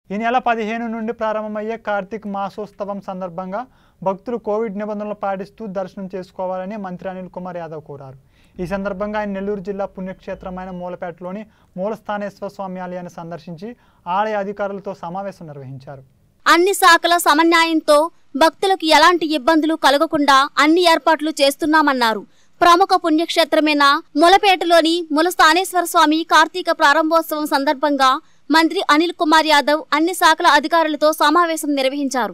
ఈ నెల పదిహేను నుండి ప్రారంభమయ్యే కార్తీక్ మాసోత్సవం సందర్భంగా భక్తులు కోవిడ్ నిబంధనలు పాటిస్తూ దర్శనం చేసుకోవాలని మంత్రి అనిల్ కుమార్ యాదవ్ కోరారు ఈ సందర్భంగా ఆయన నెల్లూరు జిల్లా పుణ్యక్షేత్రమైన మూలపేటలోని మూలస్థానేశ్వర స్వామి ఆలయాన్ని సందర్శించి ఆలయ అధికారులతో సమావేశం నిర్వహించారు అన్ని శాఖల సమన్వయంతో భక్తులకు ఎలాంటి ఇబ్బందులు కలగకుండా అన్ని ఏర్పాట్లు చేస్తున్నామన్నారు ప్రముఖ పుణ్యక్షేత్రమైన ములపేటలోని ములస్థానేశ్వర స్వామి కార్తీక ప్రారంభోత్సవం సందర్భంగా మంత్రి అనిల్ కుమార్ యాదవ్ అన్ని శాఖల అధికారులతో సమావేశం నిర్వహించారు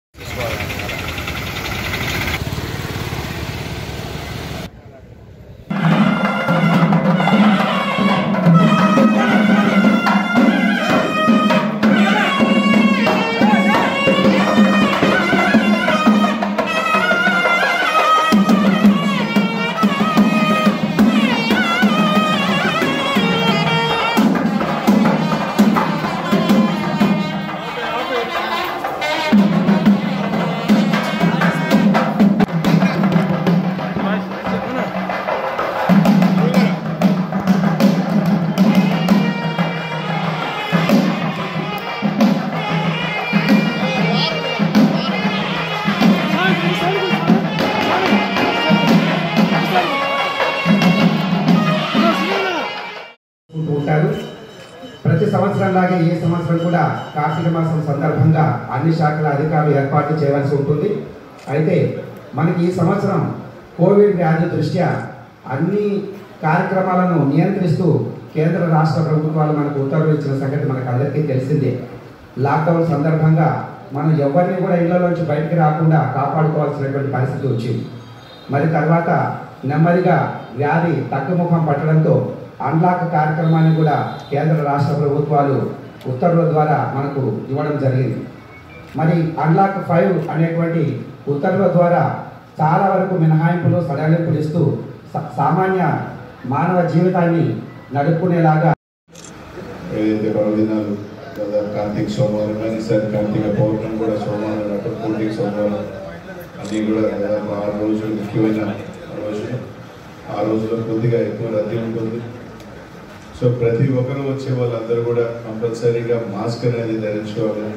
ఉంటూ ఉంటారు ప్రతి సంవత్సరం లాగే ఈ సంవత్సరం కూడా కార్తీక మాసం సందర్భంగా అన్ని శాఖల అధికారులు ఏర్పాటు చేయవలసి ఉంటుంది అయితే మనకి ఈ సంవత్సరం కోవిడ్ వ్యాధి దృష్ట్యా అన్ని కార్యక్రమాలను నియంత్రిస్తూ కేంద్ర రాష్ట్ర ప్రభుత్వాలు మనకు ఉత్తర్వులు ఇచ్చిన సంగతి మనకు అందరికీ తెలిసిందే లాక్డౌన్ సందర్భంగా మనం ఎవరిని కూడా ఇళ్లలోంచి బయటికి రాకుండా కాపాడుకోవాల్సినటువంటి పరిస్థితి వచ్చింది మరి తర్వాత నెమ్మదిగా వ్యాధి తగ్గుముఖం పట్టడంతో అన్లాక్ కార్యక్రమాన్ని కూడా కేంద్ర రాష్ట్ర ప్రభుత్వాలు ఉత్తర్వుల ద్వారా మనకు ఇవ్వడం జరిగింది మరి అన్లాక్ ఫైవ్ అనేటువంటి ఉత్తర్వుల ద్వారా చాలా వరకు మినహాయింపులు సడలింపులు ఇస్తూ సా- సామాన్య మానవ జీవితాన్ని నడుపుకునేలాగా ఏదైతే పర్వదినాలు లేదా కార్తీక సోమవారం కానీ ఈసారి కార్తీక పౌర్ణమి కూడా సోమవారం కాబట్టి కార్తీక సోమవారం అన్నీ కూడా దాదాపు ఆరు రోజులు ముఖ్యమైన రోజులు ఆ రోజులో కొద్దిగా ఎక్కువ రద్దీ ఉంటుంది సో ప్రతి ఒక్కరు వచ్చే వాళ్ళందరూ కూడా కంపల్సరీగా మాస్క్ అనేది ధరించుకోవాలి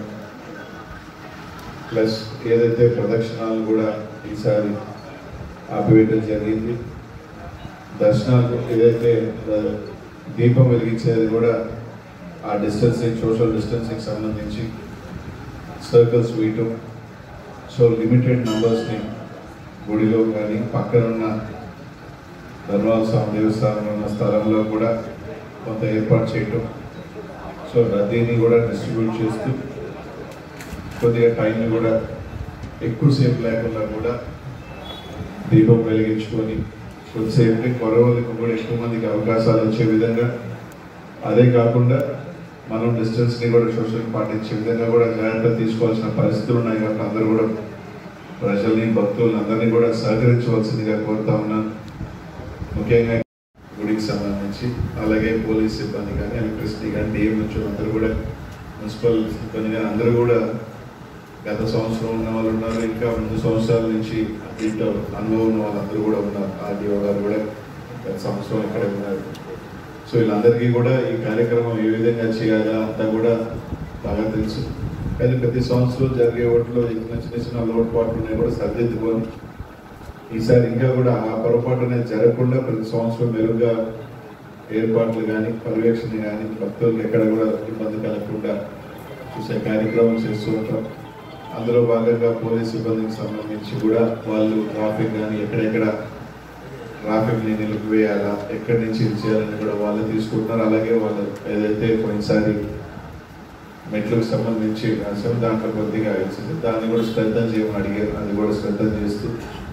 ప్లస్ ఏదైతే ప్రదక్షిణాలు కూడా ఈసారి ఆపివేయడం జరిగింది దర్శనాలు ఏదైతే ఆ, దీపం వెలిగించేది కూడా ఆ డిస్టెన్సింగ్ సోషల్ డిస్టెన్సింగ్ సంబంధించి సర్కిల్స్ వేయటం సో లిమిటెడ్ నంబర్స్ని గుడిలో కానీ పక్కన ఉన్న ధర్మవరం స్వామి దేవస్థానం ఉన్న స్థలంలో కూడా కొంత ఏర్పాటు చేయటం సో రద్దీని కూడా డిస్ట్రిబ్యూట్ చేస్తూ కొద్దిగా టైంని కూడా ఎక్కువసేపు లేకుండా కూడా దీపం వెలిగించుకొని కొద్దిసేపు కొరవలకు కూడా ఎక్కువ మందికి అవకాశాలు వచ్చే విధంగా అదే కాకుండా మనం డిస్టెన్స్ని కూడా సోషల్ పాటించే విధంగా కూడా జాగ్రత్త తీసుకోవాల్సిన పరిస్థితులు ఉన్నాయి కాబట్టి అందరూ కూడా ప్రజల్ని భక్తులను అందరినీ కూడా సహకరించవలసిందిగా కోరుతా ఉన్నాను ముఖ్యంగా గుడికి సంబంధించి అలాగే పోలీస్ సిబ్బంది కానీ ఎలక్ట్రిసిటీ కానీ డిఎంహెచ్ అందరూ కూడా మున్సిపల్ సిబ్బంది కానీ అందరూ కూడా గత సంవత్సరం ఉన్న వాళ్ళు ఉన్నారు ఇంకా ముందు సంవత్సరాల నుంచి దీంట్లో అనుభవం ఉన్న వాళ్ళందరూ కూడా ఉన్నారు ఆర్డీఓ గారు కూడా గత సంవత్సరం ఇక్కడే ఉన్నారు సో వీళ్ళందరికీ కూడా ఈ కార్యక్రమం ఏ విధంగా చేయాలా అంతా కూడా బాగా తెలుసు కానీ ప్రతి సంవత్సరం జరిగే ఓట్లో చిన్న చిన్న చిన్న లోటుపాట్లు ఉన్నాయి కూడా సరిదిద్దుకొని ఈసారి ఇంకా కూడా ఆ పొరపాటు అనేది జరగకుండా ప్రతి సంవత్సరం మెరుగ్గా ఏర్పాట్లు కానీ పర్యవేక్షణ కానీ భక్తులకు ఎక్కడ కూడా ఇబ్బంది కలగకుండా చూసే కార్యక్రమం చేస్తూ ఉంటాం అందులో భాగంగా పోలీస్ సిబ్బందికి సంబంధించి కూడా వాళ్ళు ట్రాఫిక్ కానీ ఎక్కడెక్కడ ట్రాఫిక్ని నిలిపివేయాలా ఎక్కడి నుంచి ఇది చేయాలని కూడా వాళ్ళు తీసుకుంటున్నారు అలాగే వాళ్ళు ఏదైతే పోయినసారి మెట్లకు సంబంధించి రాసాం దాంట్లో కొద్దిగా ఇచ్చింది దాన్ని కూడా శ్రద్ధ చేయమని అడిగారు అది కూడా శ్రద్ధ చేస్తూ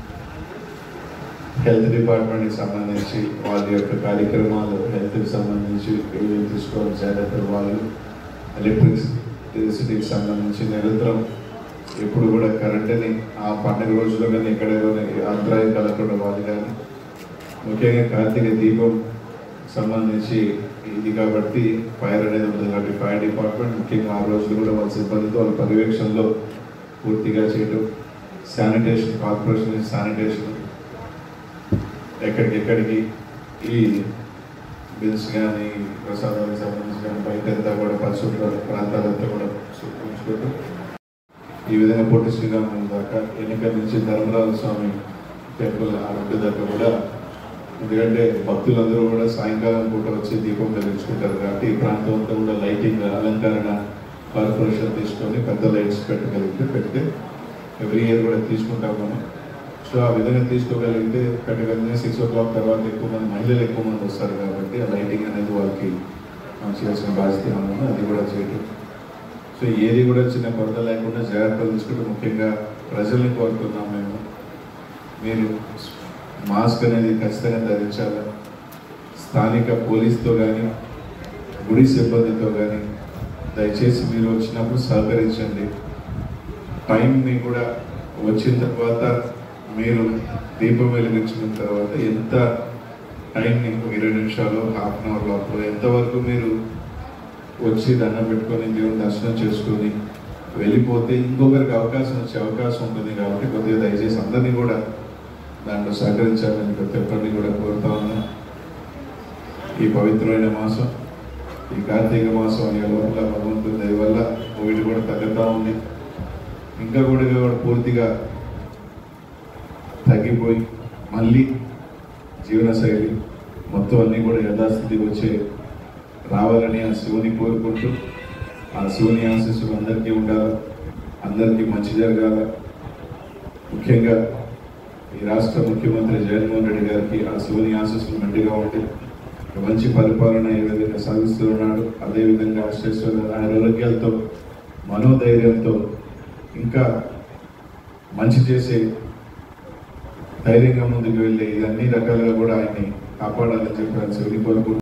హెల్త్ డిపార్ట్మెంట్కి సంబంధించి వాళ్ళ యొక్క కార్యక్రమాలు హెల్త్కి సంబంధించి ఏమేమి తీసుకోవాలి జాగ్రత్తలు వాళ్ళు ఎలక్ట్రిసిటీకి సంబంధించి నిరంతరం ఎప్పుడు కూడా కరెంటుని ఆ పండుగ రోజుల్లో కానీ ఎక్కడ కానీ అంతరాయం కలగకుండా వాళ్ళు కానీ ముఖ్యంగా కార్తీక దీపం సంబంధించి ఇది కాబట్టి ఫైర్ అనేది ఉంటుంది కాబట్టి ఫైర్ డిపార్ట్మెంట్ ముఖ్యంగా ఆ రోజులు కూడా వాళ్ళ సిబ్బందితో వాళ్ళ పర్యవేక్షణలో పూర్తిగా చేయడం శానిటేషన్ కార్పొరేషన్ శానిటేషన్ ఎక్కడికెక్కడికి ఈ బిల్స్ కానీ ప్రసాదాలకు సంబంధించి కానీ బయట అంతా కూడా పరిశుభ్ర ప్రాంతాలంతా కూడా ఈ విధంగా పొట్టి శ్రీరాములు దాకా ఎన్నికల నుంచి ధర్మరాజు స్వామి టెంపుల్ ఆ రెండు దాకా కూడా ఎందుకంటే భక్తులందరూ కూడా సాయంకాలం పూట వచ్చి దీపం వెలిగించుకుంటారు కాబట్టి ఈ ప్రాంతం అంతా కూడా లైటింగ్ అలంకరణ కార్పొరేషన్ తీసుకొని పెద్ద లైట్స్ పెట్టగలిగితే పెడితే ఎవ్రీ ఇయర్ కూడా తీసుకుంటాం మనం సో ఆ విధంగా తీసుకోగలిగితే పెట్టగలిగితే సిక్స్ ఓ క్లాక్ తర్వాత ఎక్కువ మంది మహిళలు ఎక్కువ మంది వస్తారు కాబట్టి ఆ లైటింగ్ అనేది వాళ్ళకి మనం చేయాల్సిన బాధ్యత ఉంది అది కూడా చేయటం సో ఏది కూడా చిన్న కొరత లేకుండా జాగ్రత్తలు తీసుకుంటే ముఖ్యంగా ప్రజల్ని కోరుతున్నాం మేము మీరు మాస్క్ అనేది ఖచ్చితంగా ధరించాలి స్థానిక పోలీస్తో కానీ గుడి సిబ్బందితో కానీ దయచేసి మీరు వచ్చినప్పుడు సహకరించండి టైంని కూడా వచ్చిన తర్వాత మీరు దీపం వెలిగించిన తర్వాత ఎంత టైంని ఒక ఇరవై నిమిషాలు హాఫ్ అన్ అవర్ లోపల ఎంతవరకు మీరు వచ్చి దండం పెట్టుకొని దేవుని దర్శనం చేసుకొని వెళ్ళిపోతే ఇంకొకరికి అవకాశం వచ్చే అవకాశం ఉంటుంది కాబట్టి కొద్దిగా దయచేసి అందరినీ కూడా దాంట్లో సహకరించాలని ప్రతి ఒక్కరిని కూడా కోరుతా ఉన్నాను ఈ పవిత్రమైన మాసం ఈ కార్తీక మాసం అనే లోపల భగవంతుని దయ వల్ల కోవిడ్ కూడా తగ్గుతూ ఉంది ఇంకా కూడా కూడా పూర్తిగా తగ్గిపోయి మళ్ళీ జీవనశైలి మొత్తం అన్నీ కూడా యథాస్థితికి వచ్చే రావాలని ఆ శివుని కోరుకుంటూ ఆ శివుని ఆశీస్సులు అందరికీ ఉండాలి అందరికీ మంచి జరగాల ముఖ్యంగా ఈ రాష్ట్ర ముఖ్యమంత్రి జగన్మోహన్ రెడ్డి గారికి ఆ శివుని ఆశీస్సులు మెండుగా ఉండి ఒక మంచి పరిపాలన ఏ విధంగా సాగిస్తూ ఉన్నాడు అదేవిధంగా అశ్వేశ్వర ఆయన ఆరోగ్యాలతో మనోధైర్యంతో ఇంకా మంచి చేసే ధైర్యంగా ముందుకు వెళ్ళి అన్ని రకాలుగా కూడా ఆయన్ని కాపాడాలని చెప్పి ఆయన శివుని కోరుకుంటున్నాను